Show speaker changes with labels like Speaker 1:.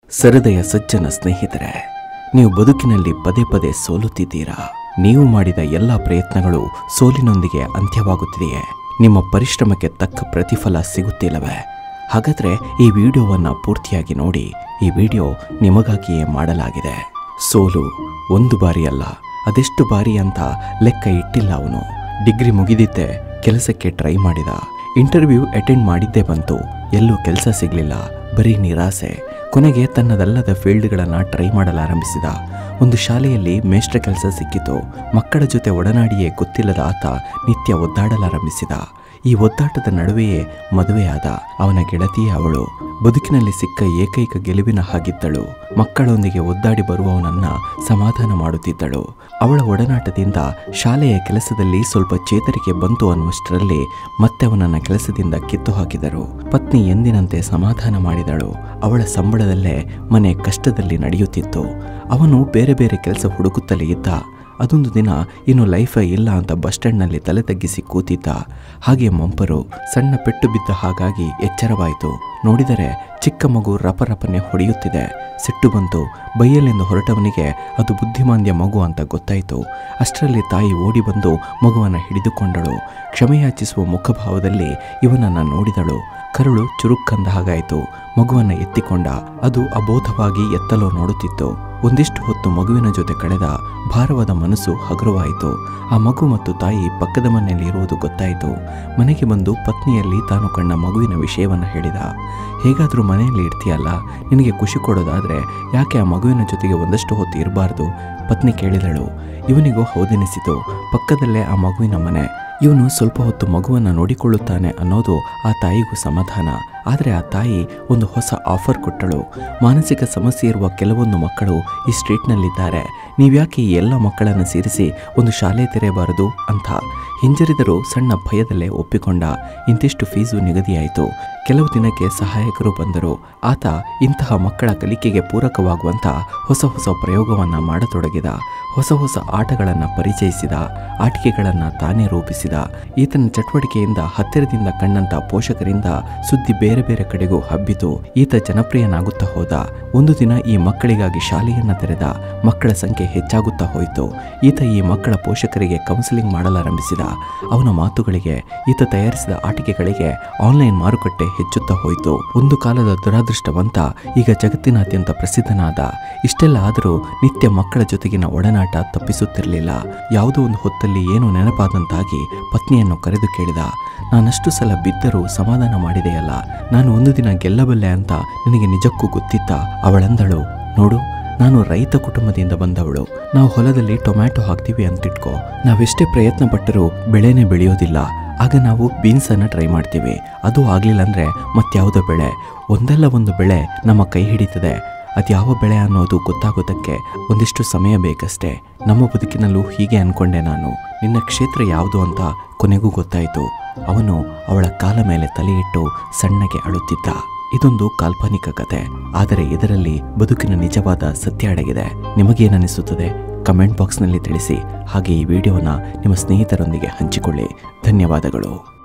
Speaker 1: ಸರದಯ ಸಜ್ಜನ ಸ್ನೇಹಿತರೆ ನೀವು ಬದುಕಿನಲ್ಲಿ ಪದೇ ಪದೇ ಸೋಲುತ್ತಿದ್ದೀರಾ ನೀವು ಮಾಡಿದ ಎಲ್ಲ ಪ್ರಯತ್ನಗಳು ಸೋಲಿನೊಂದಿಗೆ ಅಂತ್ಯವಾಗುತ್ತಿದೆಯೇ ನಿಮ್ಮ ಪರಿಶ್ರಮಕ್ಕೆ ತಕ್ಕ ಪ್ರತಿಫಲ ಸಿಗುತ್ತಿಲ್ಲವೇ ಹಾಗಾದ್ರೆ ಈ ವಿಡಿಯೋವನ್ನು ಪೂರ್ತಿಯಾಗಿ ನೋಡಿ ಈ ವಿಡಿಯೋ ನಿಮಗಾಗಿಯೇ ಮಾಡಲಾಗಿದೆ ಸೋಲು ಒಂದು ಬಾರಿ ಅಲ್ಲ ಅದೆಷ್ಟು ಬಾರಿ ಅಂತ ಲೆಕ್ಕ ಇಟ್ಟಿಲ್ಲ ಅವನು ಡಿಗ್ರಿ ಮುಗಿದಿದ್ದೆ ಕೆಲಸಕ್ಕೆ ಟ್ರೈ ಮಾಡಿದ ಇಂಟರ್ವ್ಯೂ ಅಟೆಂಡ್ ಮಾಡಿದ್ದೇ ಬಂತು ಎಲ್ಲೂ ಕೆಲಸ ಸಿಗಲಿಲ್ಲ ಬರೀ ನಿರಾಸೆ ಕೊನೆಗೆ ತನ್ನದಲ್ಲದ ಫೀಲ್ಡ್ಗಳನ್ನು ಟ್ರೈ ಮಾಡಲಾರಂಭಿಸಿದ ಒಂದು ಶಾಲೆಯಲ್ಲಿ ಮೇಷ್ಟ್ರ ಕೆಲಸ ಸಿಕ್ಕಿತು ಮಕ್ಕಳ ಜೊತೆ ಒಡನಾಡಿಯೇ ಗೊತ್ತಿಲ್ಲದ ಆತ ನಿತ್ಯ ಒದ್ದಾಡಲಾರಂಭಿಸಿದ ಈ ಒದ್ದಾಟದ ನಡುವೆಯೇ ಮದುವೆಯಾದ ಅವನ ಗೆಳತಿಯೇ ಅವಳು ಬದುಕಿನಲ್ಲಿ ಸಿಕ್ಕ ಏಕೈಕ ಗೆಲುವಿನ ಹಾಗಿದ್ದಳು ಮಕ್ಕಳೊಂದಿಗೆ ಒದ್ದಾಡಿ ಬರುವವನನ್ನ ಸಮಾಧಾನ ಮಾಡುತ್ತಿದ್ದಳು ಅವಳ ಒಡನಾಟದಿಂದ ಶಾಲೆಯ ಕೆಲಸದಲ್ಲಿ ಸ್ವಲ್ಪ ಚೇತರಿಕೆ ಬಂತು ಅನ್ನುವಷ್ಟರಲ್ಲಿ ಮತ್ತೆ ಅವನನ್ನ ಕೆಲಸದಿಂದ ಕಿತ್ತು ಹಾಕಿದರು ಪತ್ನಿ ಎಂದಿನಂತೆ ಸಮಾಧಾನ ಮಾಡಿದಳು ಅವಳ ಸಂಬಳದಲ್ಲೇ ಮನೆ ಕಷ್ಟದಲ್ಲಿ ನಡೆಯುತ್ತಿತ್ತು ಅವನು ಬೇರೆ ಬೇರೆ ಕೆಲಸ ಹುಡುಕುತ್ತಲೇ ಇದ್ದ ಅದೊಂದು ದಿನ ಇನ್ನು ಲೈಫೇ ಇಲ್ಲ ಅಂತ ಬಸ್ ಸ್ಟ್ಯಾಂಡ್ನಲ್ಲಿ ತಲೆ ತಗ್ಗಿಸಿ ಕೂತಿದ್ದ ಹಾಗೆ ಮಂಪರು ಸಣ್ಣ ಪೆಟ್ಟು ಬಿದ್ದ ಹಾಗಾಗಿ ಎಚ್ಚರವಾಯಿತು ನೋಡಿದರೆ ಚಿಕ್ಕ ಮಗು ರಪರಪನೆ ಹೊಡೆಯುತ್ತಿದೆ ಸಿಟ್ಟು ಬಂತು ಬೈಯಲೆಂದು ಹೊರಟವನಿಗೆ ಅದು ಬುದ್ಧಿಮಾಂದ್ಯ ಮಗು ಅಂತ ಗೊತ್ತಾಯಿತು ಅಷ್ಟರಲ್ಲಿ ತಾಯಿ ಓಡಿ ಬಂದು ಮಗುವನ್ನು ಹಿಡಿದುಕೊಂಡಳು ಕ್ಷಮೆಯಾಚಿಸುವ ಮುಖಭಾವದಲ್ಲಿ ಇವನನ್ನು ನೋಡಿದಳು ಕರುಳು ಚುರುಕ್ಕಂದ ಹಾಗಾಯಿತು ಮಗುವನ್ನು ಎತ್ತಿಕೊಂಡ ಅದು ಅಬೋಧವಾಗಿ ಎತ್ತಲು ನೋಡುತ್ತಿತ್ತು ಒಂದಿಷ್ಟು ಹೊತ್ತು ಮಗುವಿನ ಜೊತೆ ಕಳೆದ ಭಾರವಾದ ಮನಸ್ಸು ಹಗುರವಾಯಿತು ಆ ಮಗು ಮತ್ತು ತಾಯಿ ಪಕ್ಕದ ಮನೆಯಲ್ಲಿ ಇರುವುದು ಗೊತ್ತಾಯಿತು ಮನೆಗೆ ಬಂದು ಪತ್ನಿಯಲ್ಲಿ ತಾನು ಕಂಡ ಮಗುವಿನ ವಿಷಯವನ್ನು ಹೇಳಿದ ಹೇಗಾದರೂ ಮನೆಯಲ್ಲಿ ಇರ್ತೀಯಲ್ಲ ನಿನಗೆ ಖುಷಿ ಕೊಡೋದಾದರೆ ಯಾಕೆ ಆ ಮಗುವಿನ ಜೊತೆಗೆ ಒಂದಷ್ಟು ಹೊತ್ತು ಇರಬಾರ್ದು ಪತ್ನಿ ಕೇಳಿದಳು ಇವನಿಗೂ ಹೌದೆನಿಸಿತು ಪಕ್ಕದಲ್ಲೇ ಆ ಮಗುವಿನ ಮನೆ ಇವನು ಸ್ವಲ್ಪ ಹೊತ್ತು ಮಗುವನ್ನು ನೋಡಿಕೊಳ್ಳುತ್ತಾನೆ ಅನ್ನೋದು ಆ ತಾಯಿಗೂ ಸಮಾಧಾನ ಆದರೆ ಆ ತಾಯಿ ಒಂದು ಹೊಸ ಆಫರ್ ಕೊಟ್ಟಳು ಮಾನಸಿಕ ಸಮಸ್ಯೆ ಇರುವ ಕೆಲವೊಂದು ಮಕ್ಕಳು ಈ ಸ್ಟ್ರೀಟ್ನಲ್ಲಿದ್ದಾರೆ ನೀವ್ಯಾಕೆ ಈ ಎಲ್ಲ ಮಕ್ಕಳನ್ನು ಸೇರಿಸಿ ಒಂದು ಶಾಲೆ ತೆರೆಯಬಾರದು ಅಂತ ಹಿಂಜರಿದರೂ ಸಣ್ಣ ಭಯದಲ್ಲೇ ಒಪ್ಪಿಕೊಂಡ ಇಂತಿಷ್ಟು ಫೀಸು ನಿಗದಿಯಾಯಿತು ಕೆಲವು ದಿನಕ್ಕೆ ಸಹಾಯಕರು ಬಂದರು ಆತ ಇಂತಹ ಮಕ್ಕಳ ಕಲಿಕೆಗೆ ಪೂರಕವಾಗುವಂಥ ಹೊಸ ಹೊಸ ಪ್ರಯೋಗವನ್ನು ಮಾಡತೊಡಗಿದ ಹೊಸ ಹೊಸ ಆಟಗಳನ್ನು ಪರಿಚಯಿಸಿದ ಆಟಿಕೆಗಳನ್ನು ತಾನೇ ರೂಪಿಸಿದ ಈತನ ಚಟುವಟಿಕೆಯಿಂದ ಹತ್ತಿರದಿಂದ ಕಂಡಂತ ಪೋಷಕರಿಂದ ಸುದ್ದಿ ಬೇರೆ ಬೇರೆ ಕಡೆಗೂ ಹಬ್ಬಿತು ಈತ ಜನಪ್ರಿಯನಾಗುತ್ತಾ ಹೋದ ಒಂದು ದಿನ ಈ ಮಕ್ಕಳಿಗಾಗಿ ಶಾಲೆಯನ್ನ ತೆರೆದ ಮಕ್ಕಳ ಸಂಖ್ಯೆ ಹೆಚ್ಚಾಗುತ್ತಾ ಹೋಯಿತು ಈತ ಈ ಮಕ್ಕಳ ಪೋಷಕರಿಗೆ ಕೌನ್ಸಿಲಿಂಗ್ ಮಾಡಲಾರಂಭಿಸಿದ ಅವನ ಮಾತುಗಳಿಗೆ ಈತ ತಯಾರಿಸಿದ ಆಟಿಕೆಗಳಿಗೆ ಆನ್ಲೈನ್ ಮಾರುಕಟ್ಟೆ ಹೆಚ್ಚುತ್ತಾ ಹೋಯಿತು ಒಂದು ಕಾಲದ ದುರಾದೃಷ್ಟವಂತ ಈಗ ಜಗತ್ತಿನಾದ್ಯಂತ ಪ್ರಸಿದ್ಧನಾದ ಇಷ್ಟೆಲ್ಲ ಆದರೂ ನಿತ್ಯ ಮಕ್ಕಳ ಜೊತೆಗಿನ ಒಡನಾಟ ತಪ್ಪಿಸುತ್ತಿರಲಿಲ್ಲ ಯಾವುದೋ ಒಂದು ಹೊತ್ತಲ್ಲಿ ಏನೋ ನೆನಪಾದಂತಾಗಿ ಪತ್ನಿಯನ್ನು ಕರೆದು ಕೇಳಿದ ನಾನಷ್ಟು ಸಲ ಬಿದ್ದರೂ ಸಮಾಧಾನ ಮಾಡಿದೆಯಲ್ಲ ನಾನು ಒಂದು ದಿನ ಗೆಲ್ಲಬಲ್ಲೆ ಅಂತ ನಿನಗೆ ನಿಜಕ್ಕೂ ಗೊತ್ತಿತ್ತ ಅವಳಂದಳು ನೋಡು ನಾನು ರೈತ ಕುಟುಂಬದಿಂದ ಬಂದವಳು ನಾವು ಹೊಲದಲ್ಲಿ ಟೊಮ್ಯಾಟೊ ಹಾಕ್ತೀವಿ ಅಂತಿಟ್ಕೋ ನಾವೆಷ್ಟೇ ಪ್ರಯತ್ನ ಪಟ್ಟರೂ ಬೆಳೆನೇ ಬೆಳೆಯೋದಿಲ್ಲ ಆಗ ನಾವು ಬೀನ್ಸನ್ನು ಟ್ರೈ ಮಾಡ್ತೀವಿ ಅದು ಆಗಲಿಲ್ಲ ಅಂದರೆ ಮತ್ಯಾವುದೋ ಬೆಳೆ ಒಂದಲ್ಲ ಒಂದು ಬೆಳೆ ನಮ್ಮ ಕೈ ಹಿಡಿತದೆ ಅದ್ಯಾವ ಬೆಳೆ ಅನ್ನೋದು ಗೊತ್ತಾಗೋದಕ್ಕೆ ಒಂದಿಷ್ಟು ಸಮಯ ಬೇಕಷ್ಟೇ ನಮ್ಮ ಬದುಕಿನಲ್ಲೂ ಹೀಗೆ ಅನ್ಕೊಂಡೆ ನಾನು ನಿನ್ನ ಕ್ಷೇತ್ರ ಯಾವುದು ಅಂತ ಕೊನೆಗೂ ಗೊತ್ತಾಯಿತು ಅವನು ಅವಳ ಕಾಲ ಮೇಲೆ ತಲೆಯಿಟ್ಟು ಸಣ್ಣಗೆ ಅಳುತ್ತಿದ್ದ ಇದೊಂದು ಕಾಲ್ಪನಿಕ ಕತೆ ಆದರೆ ಇದರಲ್ಲಿ ಬದುಕಿನ ನಿಜವಾದ ಸತ್ಯ ಅಡಗಿದೆ ನಿಮಗೇನನಿಸುತ್ತದೆ ಕಮೆಂಟ್ ಬಾಕ್ಸ್ನಲ್ಲಿ ತಿಳಿಸಿ ಹಾಗೆ ಈ ವಿಡಿಯೋನ ನಿಮ್ಮ ಸ್ನೇಹಿತರೊಂದಿಗೆ ಹಂಚಿಕೊಳ್ಳಿ ಧನ್ಯವಾದಗಳು